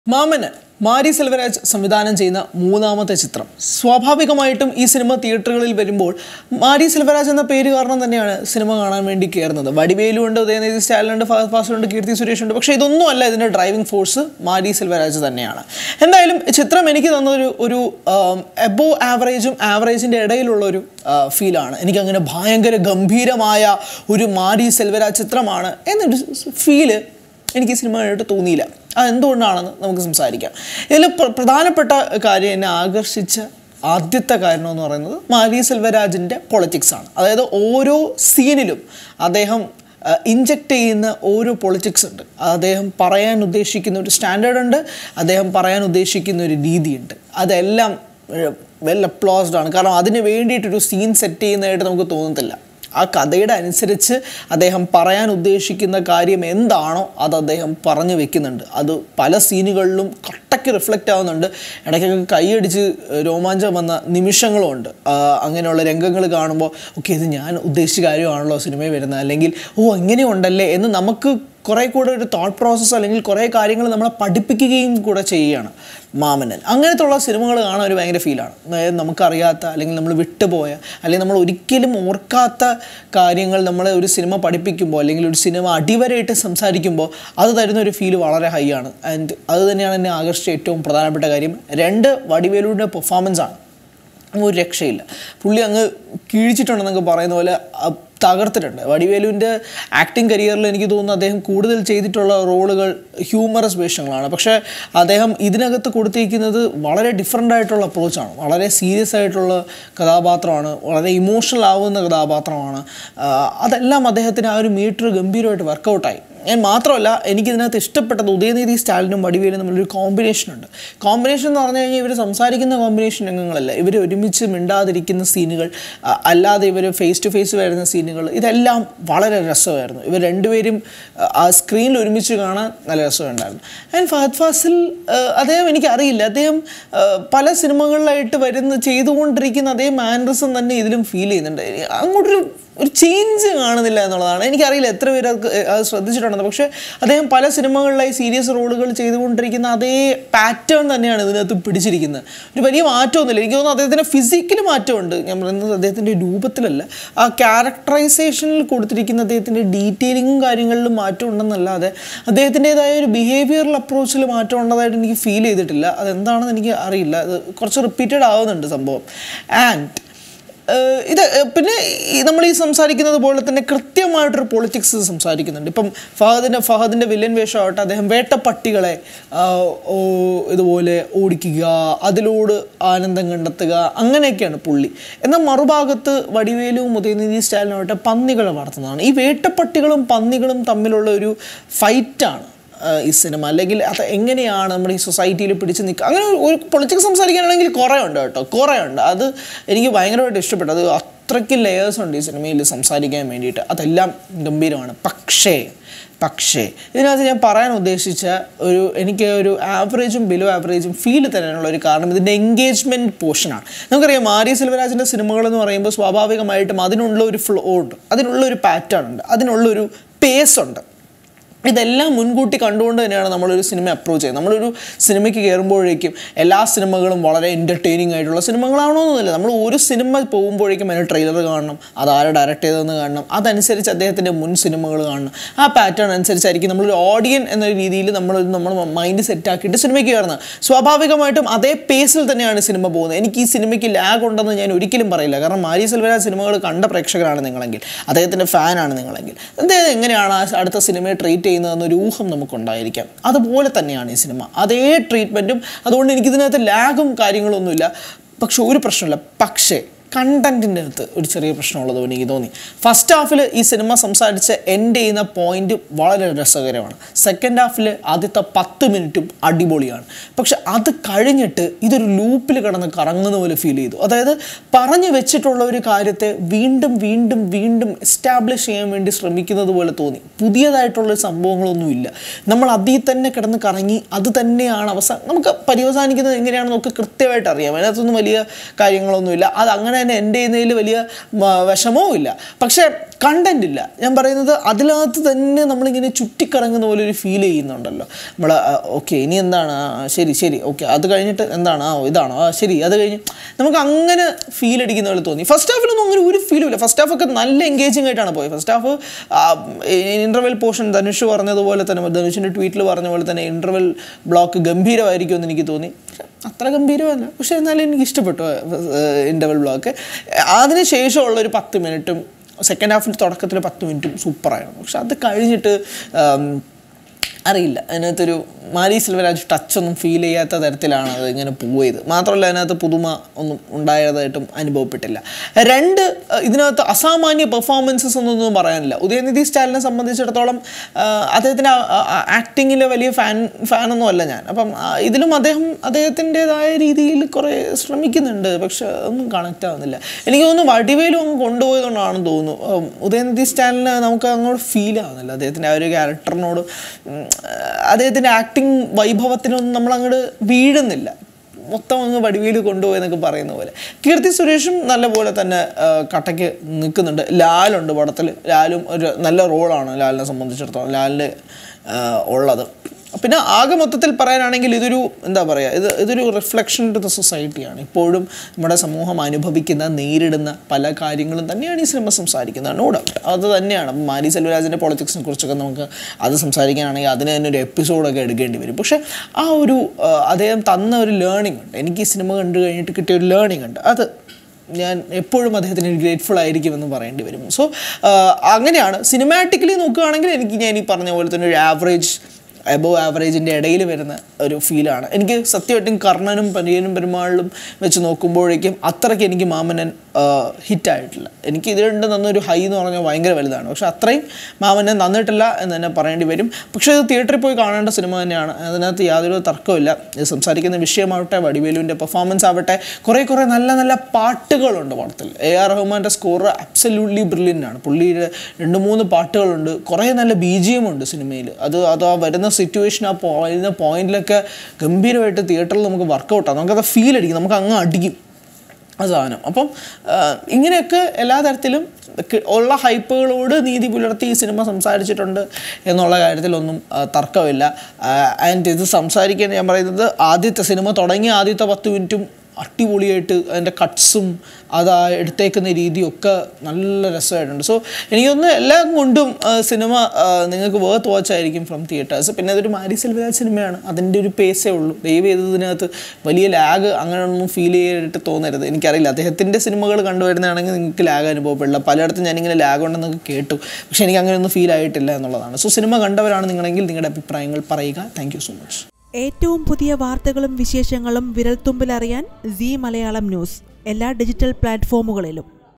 മാമന് മാരി സെൽവരാജ് സംവിധാനം ചെയ്യുന്ന മൂന്നാമത്തെ ചിത്രം സ്വാഭാവികമായിട്ടും ഈ സിനിമ തിയേറ്ററുകളിൽ വരുമ്പോൾ മാരി സെൽവരാജ് എന്ന പേര് കാരണം തന്നെയാണ് സിനിമ കാണാൻ വേണ്ടി കയറുന്നത് വടിവേലുണ്ട് ഉദയനിധി സ്റ്റാലിനുണ്ട് ഫഹദ് ഫാസിലുണ്ട് കീർത്തി സുരേഷ് ഉണ്ട് പക്ഷേ ഇതൊന്നും അല്ല ഇതിൻ്റെ ഡ്രൈവിംഗ് ഫോഴ്സ് മാരി സെൽവരാജ് തന്നെയാണ് എന്തായാലും ചിത്രം എനിക്ക് തന്നൊരു ഒരു എബോ ആവറേജും ആവറേജിൻ്റെ ഇടയിലുള്ള ഒരു ഫീലാണ് എനിക്കങ്ങനെ ഭയങ്കര ഗംഭീരമായ ഒരു മാരി സെൽവരാജ് ചിത്രമാണ് എന്നൊരു ഫീല് എനിക്ക് ഈ സിനിമ കണ്ടിട്ട് തോന്നിയില്ല അത് എന്തുകൊണ്ടാണെന്ന് നമുക്ക് സംസാരിക്കാം ഇതിൽ പ്ര- പ്രധാനപ്പെട്ട കാര്യം എന്നെ ആകർഷിച്ച ആദ്യത്തെ കാരണം എന്ന് പറയുന്നത് മാരി സെൽവരാജിൻ്റെ പൊളിറ്റിക്സ് ആണ് അതായത് ഓരോ സീനിലും അദ്ദേഹം ഇഞ്ചക്ട് ചെയ്യുന്ന ഓരോ പൊളിറ്റിക്സ് ഉണ്ട് അത് അദ്ദേഹം പറയാൻ ഉദ്ദേശിക്കുന്ന ഒരു സ്റ്റാൻഡേർഡ് ഉണ്ട് അദ്ദേഹം പറയാൻ ഉദ്ദേശിക്കുന്ന ഒരു രീതിയുണ്ട് അതെല്ലാം വെൽ അപ്ലോസ്ഡ് ആണ് കാരണം അതിന് വേണ്ടിയിട്ടൊരു സീൻ സെറ്റ് ചെയ്യുന്നതായിട്ട് നമുക്ക് തോന്നത്തില്ല ആ കഥയുടെ അനുസരിച്ച് അദ്ദേഹം പറയാൻ ഉദ്ദേശിക്കുന്ന കാര്യം എന്താണോ അത് അദ്ദേഹം പറഞ്ഞു വെക്കുന്നുണ്ട് അത് പല സീനുകളിലും കട്ടയ്ക്ക് റിഫ്ലക്റ്റ് ആവുന്നുണ്ട് ഇടയ്ക്കൊക്കെ കൈയടിച്ച് രോമാഞ്ചം വന്ന നിമിഷങ്ങളും ഉണ്ട് ആ, അങ്ങനെയുള്ള രംഗങ്ങൾ കാണുമ്പോൾ ഓക്കെ ഇത് ഞാൻ ഉദ്ദേശിച്ച കാര്യമാണല്ലോ സിനിമയിൽ വരുന്നത് അല്ലെങ്കിൽ ഓ ഇങ്ങനെയുണ്ടല്ലേ എന്ന് നമുക്ക് കുറേ കൂടെ ഒരു തോട്ട് പ്രോസസ്സ് അല്ലെങ്കിൽ കുറേ കാര്യങ്ങൾ നമ്മളെ പഠിപ്പിക്കുകയും കൂടെ ചെയ്യുകയാണ് മാമനൻ അങ്ങനത്തുള്ള സിനിമകൾ കാണാൻ ഒരു ഭയങ്കര ഫീലാണ് അതായത് നമുക്കറിയാത്ത അല്ലെങ്കിൽ നമ്മൾ വിട്ടുപോയ അല്ലെങ്കിൽ നമ്മൾ ഒരിക്കലും ഓർക്കാത്ത കാര്യങ്ങൾ നമ്മളെ ഒരു സിനിമ പഠിപ്പിക്കുമ്പോൾ അല്ലെങ്കിൽ ഒരു സിനിമ അടിവരയിട്ട് സംസാരിക്കുമ്പോൾ അത് തരുന്ന ഒരു ഫീൽ വളരെ ഹൈ ആണ് ആൻഡ് അത് തന്നെയാണ് എന്നെ ആകർഷിച്ച ഏറ്റവും പ്രധാനപ്പെട്ട കാര്യം രണ്ട് വടിവേലുവിൻ്റെ പെർഫോമൻസ് ആണ് ഒരു രക്ഷയില്ല പുള്ളി അങ്ങ് കീഴിച്ചിട്ടുണ്ടെന്നൊക്കെ പറയുന്ന പോലെ അ- തകർത്തിട്ടുണ്ട് വടിവേലുവിൻ്റെ ആക്ടിങ് കരിയറിൽ എനിക്ക് തോന്നുന്നു അദ്ദേഹം കൂടുതൽ ചെയ്തിട്ടുള്ള റോളുകൾ ഹ്യൂമറസ് വേഷങ്ങളാണ് പക്ഷേ അദ്ദേഹം ഇതിനകത്ത് കൊടുത്തിരിക്കുന്നത് വളരെ ഡിഫറെൻ്റ് ആയിട്ടുള്ള അപ്രോച്ചാണ് വളരെ സീരിയസ് ആയിട്ടുള്ള കഥാപാത്രമാണ് വളരെ ഇമോഷണൽ ആവുന്ന കഥാപാത്രമാണ് ആ, അതെല്ലാം അദ്ദേഹത്തിന് ആ ഒരു മീറ്റർ ഗംഭീരമായിട്ട് വർക്കൗട്ടായി ഞാൻ മാത്രമല്ല എനിക്കിതിനകത്ത് ഇഷ്ടപ്പെട്ടത് ഉദയനിധി സ്റ്റാലിനും വടിവേലും തമ്മിലൊരു കോമ്പിനേഷൻ ഉണ്ട് കോമ്പിനേഷൻ എന്ന് പറഞ്ഞു കഴിഞ്ഞാൽ ഇവർ സംസാരിക്കുന്ന കോമ്പിനേഷൻ രംഗങ്ങളല്ല ഇവർ ഒരുമിച്ച് മിണ്ടാതിരിക്കുന്ന സീനുകൾ അ- അല്ലാതെ ഇവർ ഫേസ് ടു ഫേസ് വരുന്ന സീനുകൾ ഇതെല്ലാം വളരെ രസമായിരുന്നു ഇവർ രണ്ടുപേരും അ, ആ സ്ക്രീനിൽ ഒരുമിച്ച് കാണാൻ നല്ല രസമുണ്ടായിരുന്നു ആൻഡ് ഫഹദ് ഫാസിൽ ആ, അദ്ദേഹം എനിക്കറിയില്ല അദ്ദേഹം ആ, പല സിനിമകളിലായിട്ട് വരുന്ന ചെയ്തുകൊണ്ടിരിക്കുന്ന അതേ മാനറിസം തന്നെ ഇതിലും ഫീൽ ചെയ്യുന്നുണ്ട് അങ്ങോട്ടൊരു ഒരു ചേഞ്ച് കാണുന്നില്ല എന്നുള്ളതാണ് എനിക്കറിയില്ല എത്ര പേര് അത് അത് ശ്രദ്ധിച്ചിട്ടുണ്ടെന്ന് പക്ഷേ അദ്ദേഹം പല സിനിമകളിലായി സീരിയസ് റോളുകൾ ചെയ്തുകൊണ്ടിരിക്കുന്ന അതേ പാറ്റേൺ തന്നെയാണ് ഇതിനകത്ത് പിടിച്ചിരിക്കുന്നത് ഒരു വലിയ മാറ്റമൊന്നുമില്ല എനിക്ക് തോന്നുന്നു അദ്ദേഹത്തിന് ഫിസിക്കൽ മാറ്റമുണ്ട് ഞാൻ പറയുന്നത് അദ്ദേഹത്തിൻ്റെ രൂപത്തിലല്ല ആ ക്യാരക്ടറൈസേഷനിൽ കൊടുത്തിരിക്കുന്ന അദ്ദേഹത്തിൻ്റെ ഡീറ്റെയിലിങ്ങും കാര്യങ്ങളിലും മാറ്റം ഉണ്ടെന്നല്ലാതെ അദ്ദേഹത്തിൻ്റെതായ ഒരു ബിഹേവിയറൽ അപ്രോച്ചിൽ മാറ്റം ഉള്ളതായിട്ട് എനിക്ക് ഫീൽ ചെയ്തിട്ടില്ല അതെന്താണെന്ന് എനിക്ക് അറിയില്ല അത് കുറച്ച് റിപ്പീറ്റഡ് ആവുന്നുണ്ട് സംഭവം ആൻഡ് ഏഹ് ഇത് ഏഹ് പിന്നെ ഈ നമ്മൾ ഈ സംസാരിക്കുന്നത് പോലെ തന്നെ കൃത്യമായിട്ടൊരു പൊളിറ്റിക്സ് സംസാരിക്കുന്നുണ്ട് ഇപ്പം ഫഹദിൻ്റെ ഫഹദിൻ്റെ വില്ലൻ വേഷമാവട്ടെ അദ്ദേഹം വേട്ടപ്പട്ടികളെ ആഹ് ഓ ഇതുപോലെ ഓടിക്കുക അതിലൂടെ ആനന്ദം കണ്ടെത്തുക അങ്ങനെയൊക്കെയാണ് പുള്ളി എന്നാൽ മറുഭാഗത്ത് വടിവേലും ഉദയനിധി സ്റ്റാലിനുമായിട്ട് പന്നികളെ വളർത്തുന്നതാണ് ഈ വേട്ടപ്പട്ടികളും പന്നികളും തമ്മിലുള്ള ഒരു ഫൈറ്റാണ് ആഹ് ഈ സിനിമ അല്ലെങ്കിൽ അത് എങ്ങനെയാണ് നമ്മുടെ ഈ സൊസൈറ്റിയിൽ പിടിച്ച് നിൽക്കുക അങ്ങനെ ഒരു- ഒരു പൊളിറ്റിക്സ് സംസാരിക്കാനാണെങ്കിൽ കുറേ ഉണ്ട് കേട്ടോ കുറേ ഉണ്ട് അത് എനിക്ക് ഭയങ്കരമായിട്ട് ഇഷ്ടപ്പെട്ടു അത് അത്രയ്ക്ക് ലെയേഴ്സ് ഉണ്ട് ഈ സിനിമയിൽ സംസാരിക്കാൻ വേണ്ടിയിട്ട് അതെല്ലാം ഗംഭീരമാണ് പക്ഷേ പക്ഷേ ഇതിനകത്ത് ഞാൻ പറയാൻ ഉദ്ദേശിച്ച ഒരു എനിക്ക് ഒരു ആവറേജും ബിലോ ആവറേജും ഫീൽ തരാനുള്ള ഒരു കാരണം ഇതിൻ്റെ എൻഗേജ്മെൻറ്റ് പോർഷനാണ് നമുക്കറിയാം ആര്യ സെൽവരാജിൻ്റെ സിനിമകൾ എന്ന് പറയുമ്പോൾ സ്വാഭാവികമായിട്ടും അതിനുള്ള ഒരു ഫ്ലോ ഉണ്ട് അതിനുള്ള ഒരു പാറ്റേൺ ഉണ്ട് അതിനുള്ളൊരു പേസ് ഉണ്ട് ഇതെല്ലാം മുൻകൂട്ടി കണ്ടുകൊണ്ട് തന്നെയാണ് നമ്മളൊരു സിനിമ അപ്രോച്ച് ചെയ്യുന്നത് നമ്മളൊരു സിനിമയ്ക്ക് കയറുമ്പോഴേക്കും എല്ലാ സിനിമകളും വളരെ എൻ്റർടൈനിങ് ആയിട്ടുള്ള സിനിമകളാണോന്നൊന്നുമില്ല നമ്മൾ ഒരു സിനിമ പോകുമ്പോഴേക്കും അതിന് ട്രെയിലർ കാണണം അത് ആരെ ഡയറക്റ്റ് ചെയ്തതെന്ന് കാണണം അതനുസരിച്ച് അദ്ദേഹത്തിൻ്റെ മുൻ സിനിമകൾ കാണണം ആ പാറ്റേൺ അനുസരിച്ചായിരിക്കും നമ്മളൊരു ഓഡിയൻ എന്ന രീതിയിൽ നമ്മൾ നമ്മൾ മൈൻഡ് സെറ്റാക്കിയിട്ട് സിനിമയ്ക്ക് കയറുന്നത് സ്വാഭാവികമായിട്ടും അതേ പേസിൽ തന്നെയാണ് സിനിമ പോകുന്നത് എനിക്ക് ഈ സിനിമയ്ക്ക് ലാഗ് ഉണ്ടെന്ന് ഞാൻ ഒരിക്കലും പറയില്ല കാരണം മാരി സെൽവരാജ് സിനിമകൾ കണ്ട പ്രേക്ഷകരാണ് നിങ്ങളെങ്കിൽ അദ്ദേഹത്തിൻ്റെ ഫാനാണ് നിങ്ങളെങ്കിൽ അദ്ദേഹം എങ്ങനെയാണ് ആ അടുത്ത സിനിമയെ ട്രീറ്റ് ചെയ്യുന്നതെന്നൊരു ഊഹം നമുക്കുണ്ടായിരിക്കാം അതുപോലെ തന്നെയാണ് ഈ സിനിമ അതേ ട്രീറ്റ്മെൻറ്റും അതുകൊണ്ട് എനിക്കിതിനകത്ത് ലാഗും കാര്യങ്ങളൊന്നുമില്ല പക്ഷെ ഒരു പ്രശ്നമില്ല പക്ഷേ കണ്ടൻറ്റിൻ്റെ അകത്ത് ഒരു ചെറിയ പ്രശ്നമുള്ളത് എനിക്ക് തോന്നി ഫസ്റ്റ് ഹാഫിൽ ഈ സിനിമ സംസാരിച്ച് എൻഡ് ചെയ്യുന്ന പോയിന്റ് വളരെ രസകരമാണ് സെക്കൻഡ് ഹാഫിൽ ആദ്യത്തെ പത്ത് മിനിറ്റും അടിപൊളിയാണ് പക്ഷെ അത് കഴിഞ്ഞിട്ട് ഇതൊരു ലൂപ്പിൽ കിടന്ന് കറങ്ങുന്ന പോലെ ഫീൽ ചെയ്തു അതായത് പറഞ്ഞു വെച്ചിട്ടുള്ള ഒരു കാര്യത്തെ വീണ്ടും വീണ്ടും വീണ്ടും എസ്റ്റാബ്ലിഷ് ചെയ്യാൻ വേണ്ടി ശ്രമിക്കുന്നത് പോലെ തോന്നി പുതിയതായിട്ടുള്ള സംഭവങ്ങളൊന്നുമില്ല നമ്മൾ അതിൽ തന്നെ കിടന്ന് കറങ്ങി അത് തന്നെയാണ് അവസാനം നമുക്ക് പര്യവസാനിക്കുന്നത് എങ്ങനെയാണെന്ന് നമുക്ക് കൃത്യമായിട്ട് അറിയാം അതിനകത്തൊന്നും വലിയ കാര്യങ്ങളൊന്നുമില്ല അത് അങ്ങനെ അതിനെ എൻ്റെ ചെയ്യുന്നതിൽ വലിയ മ, വിഷമവും ഇല്ല പക്ഷേ കണ്ടന്റ് ഇല്ല ഞാൻ പറയുന്നത് അതിനകത്ത് തന്നെ നമ്മളിങ്ങനെ ചുറ്റിക്കറങ്ങുന്ന പോലെ ഒരു ഫീൽ ചെയ്യുന്നുണ്ടല്ലോ നമ്മൾ ഓക്കെ ഇനി എന്താണ് ആ, ശരി ശരി ഓക്കെ അത് കഴിഞ്ഞിട്ട് എന്താണ് ആ ഇതാണോ ആ ശരി അത് കഴിഞ്ഞ് നമുക്ക് അങ്ങനെ ഫീൽ അടിക്കുന്ന പോലെ തോന്നി ഫസ്റ്റ് ഹാഫിലൊന്നും അങ്ങനെ ഒരു ഫീലും ഇല്ല ഫസ്റ്റ് ഹാഫ് ഒക്കെ നല്ല എൻഗേജിങ് ആയിട്ടാണ് പോയത് first half interval portion Dhanush പറഞ്ഞതുപോലെ തന്നെ ധനുഷിൻ്റെ ട്വീറ്റിൽ പറഞ്ഞ പോലെ തന്നെ ഇൻ്റർവെൽ ബ്ലോക്ക് ഗംഭീരമായിരിക്കും എന്ന് എനിക്ക് തോന്നി പക്ഷെ അത്ര ഗംഭീരമല്ല പക്ഷേ എന്നാലും എനിക്ക് ഇഷ്ടപ്പെട്ടു ഇൻ്റർവെൽ ബ്ലോക്ക് അതിനുശേഷമുള്ള ഒരു പത്ത് മിനിറ്റും സെക്കൻഡ് ഹാഫിൻ്റെ തുടക്കത്തിൽ പത്ത് മിനിറ്റും സൂപ്പറായിരുന്നു പക്ഷെ അത് കഴിഞ്ഞിട്ട് ആം, അറിയില്ല അതിനകത്തൊരു മാരി സിൽവരാജ് ടച്ച് ഒന്നും ഫീൽ ചെയ്യാത്ത തരത്തിലാണ് അത് ഇങ്ങനെ പോയത് മാത്രമല്ല അതിനകത്ത് പുതുമ ഒന്നും ഉണ്ടായതായിട്ടും അനുഭവപ്പെട്ടില്ല രണ്ട് അഹ് ഇതിനകത്ത് അസാമാന്യ പെർഫോമൻസസ് ഒന്നും പറയാനില്ല ഉദയനിധി സ്റ്റാലിനെ സംബന്ധിച്ചിടത്തോളം ആഹ് അദ്ദേഹത്തിൻ്റെ ആക്ടിങ്ങിലെ വലിയ ഫാൻ ഫാനൊന്നും അല്ല ഞാൻ അപ്പം ആ, ഇതിലും അദ്ദേഹം അദ്ദേഹത്തിൻ്റെതായ രീതിയിൽ കുറേ ശ്രമിക്കുന്നുണ്ട് പക്ഷെ ഒന്നും കണക്റ്റ് ആവുന്നില്ല എനിക്ക് തോന്നുന്നു വടിവേലും അങ്ങ് കൊണ്ടുപോയതുകൊണ്ടാണെന്ന് തോന്നുന്നു ഉം, ഉദയനിധി സ്റ്റാലിന് നമുക്ക് അങ്ങോട്ട് ഫീൽ ആവുന്നില്ല അദ്ദേഹത്തിൻ്റെ ആ ഒരു ക്യാരക്ടറിനോട് ഉം, അദ്ദേഹത്തിൻ്റെ ആക്ടിങ് വൈഭവത്തിനൊന്നും നമ്മൾ അങ്ങോട്ട് വീഴുന്നില്ല മൊത്തം അങ്ങ് വടിവേല് കൊണ്ടുപോയി എന്നൊക്കെ പറയുന്ന പോലെ കീർത്തി സുരേഷും നല്ല പോലെ തന്നെ ആ, കട്ടയ്ക്ക് നിൽക്കുന്നുണ്ട് ലാലുണ്ട് പടത്തിൽ ലാലും ഒരു നല്ല റോളാണ് ലാലിനെ സംബന്ധിച്ചിടത്തോളം ലാലിൻ്റെ ആ, ഉള്ളത് പിന്നെ ആകെ മൊത്തത്തിൽ പറയാനാണെങ്കിൽ ഇതൊരു എന്താ പറയുക ഇത് ഇതൊരു റിഫ്ലക്ഷൻ ടു ദ സൊസൈറ്റിയാണ് ഇപ്പോഴും നമ്മുടെ സമൂഹം അനുഭവിക്കുന്ന നേരിടുന്ന പല കാര്യങ്ങളും തന്നെയാണ് ഈ സിനിമ സംസാരിക്കുന്നത് നോ ഡൗട്ട് അത് തന്നെയാണ് അപ്പം മാരി സെൽവരാജിൻ്റെ പൊളിറ്റിക്സിനെ കുറിച്ചൊക്കെ നമുക്ക് അത് സംസാരിക്കാനാണെങ്കിൽ അതിന് തന്നെ ഒരു എപ്പിസോഡൊക്കെ എടുക്കേണ്ടി വരും പക്ഷേ ആ ഒരു ആ, അദ്ദേഹം തന്ന ഒരു ലേണിംഗ് ഉണ്ട് എനിക്ക് ഈ സിനിമ കണ്ടു കഴിഞ്ഞിട്ട് കിട്ടിയ ഒരു ലേണിംഗ് ഉണ്ട് അത് ഞാൻ എപ്പോഴും അദ്ദേഹത്തിന് ഗ്രേറ്റ്ഫുൾ ആയിരിക്കുമെന്ന് പറയേണ്ടി വരും സോ അങ്ങനെയാണ് സിനിമാറ്റിക്കലി നോക്കുകയാണെങ്കിൽ എനിക്ക് ഞാൻ ഈ പറഞ്ഞ പോലെ തന്നെ ഒരു ആവറേജ് എബോവ് ആവറേജിൻ്റെ ഇടയിൽ വരുന്ന ഒരു ഫീലാണ് എനിക്ക് സത്യമായിട്ടും കർണനും പനിയനും പെരുമാളിലും വെച്ച് നോക്കുമ്പോഴേക്കും അത്രയ്ക്ക് എനിക്ക് മാമനൻ ഹിറ്റായിട്ടില്ല എനിക്ക് ഇത് രണ്ട് തന്നൊരു ഹൈ എന്ന് പറഞ്ഞാൽ ഭയങ്കര വലുതാണ് പക്ഷെ അത്രയും മാമനൻ തന്നിട്ടില്ല എന്ന് തന്നെ പറയേണ്ടി വരും പക്ഷേ ഇത് തിയേറ്ററിൽ പോയി കാണേണ്ട സിനിമ തന്നെയാണ് അതിനകത്ത് യാതൊരു തർക്കമില്ല ഇത് സംസാരിക്കുന്ന വിഷയമാവട്ടെ വടിവേലുവിൻ്റെ പെർഫോമൻസ് ആവട്ടെ കുറേ കുറേ നല്ല നല്ല പാട്ടുകളുണ്ട് പടത്തിൽ എ ആർ റഹ്മാൻ്റെ സ്കോർ അബ്സല്യൂട്ട്ലി ബ്രില്യൻ്റ് ആണ് പുള്ളിയുടെ രണ്ട് മൂന്ന് പാട്ടുകളുണ്ട് കുറേ നല്ല ബി ജി എം ഉണ്ട് സിനിമയിൽ അത് അത് ആ വരുന്ന സിറ്റുവേഷൻ ആ പോ- വരുന്ന പോയിന്റിലൊക്കെ ഗംഭീരമായിട്ട് തിയേറ്ററിൽ നമുക്ക് വർക്കൗട്ടാണ് നമുക്കത് ഫീൽ അടിക്കും നമുക്ക് അങ്ങ് അടിക്കും ആ സാധനം അപ്പം ആ, ഇങ്ങനെയൊക്കെ എല്ലാ തരത്തിലും കി- ഉള്ള ഹൈപ്പുകളോട് നീതി പുലർത്തി ഈ സിനിമ സംസാരിച്ചിട്ടുണ്ട് എന്നുള്ള കാര്യത്തിലൊന്നും ആ, തർക്കമില്ല ആൻഡ് ഇത് സംസാരിക്കാൻ ഞാൻ പറയുന്നത് ആദ്യത്തെ സിനിമ തുടങ്ങിയ ആദ്യത്തെ പത്ത് മിനിറ്റും അടിപൊളിയായിട്ട് അതിൻ്റെ കട്ട്സും അത് ആ എടുത്തേക്കുന്ന രീതിയൊക്കെ നല്ല രസമായിട്ടുണ്ട് സോ എനിക്കൊന്ന് എല്ലാം കൊണ്ടും ആ, സിനിമ ആ, നിങ്ങൾക്ക് വേർത്ത് വാച്ച് ആയിരിക്കും ഫ്രം തിയേറ്റേഴ്സ് പിന്നെ അതൊരു മാരി സെൽവരാജ് സിനിമയാണ് അതിൻ്റെ ഒരു പേസേ ഉള്ളൂ ദയവ് ചെയ്തതിനകത്ത് വലിയ ലാഗ് അങ്ങനെയൊന്നും ഫീൽ ചെയ്തിട്ട് തോന്നരുത് എനിക്കറിയില്ല അദ്ദേഹത്തിൻ്റെ സിനിമകൾ കണ്ടുവരുന്നതാണെങ്കിൽ നിങ്ങൾക്ക് ലാഗ് അനുഭവപ്പെടില്ല പലയിടത്തും ഞാനിങ്ങനെ ലാഗ് ഉണ്ടെന്നൊക്കെ കേട്ടു പക്ഷേ എനിക്ക് അങ്ങനെയൊന്നും ഫീൽ ആയിട്ടില്ല എന്നുള്ളതാണ് സോ സിനിമ കണ്ടവരാണ് നിങ്ങളെങ്കിൽ നിങ്ങളുടെ അഭിപ്രായങ്ങൾ പറയുക താങ്ക് യു സോ മച്ച് ഏറ്റവും പുതിയ വാർത്തകളും വിശേഷങ്ങളും വിരൽത്തുമ്പിലറിയാൻ സി മലയാളം ന്യൂസ് എല്ലാ ഡിജിറ്റൽ പ്ലാറ്റ്ഫോമുകളിലും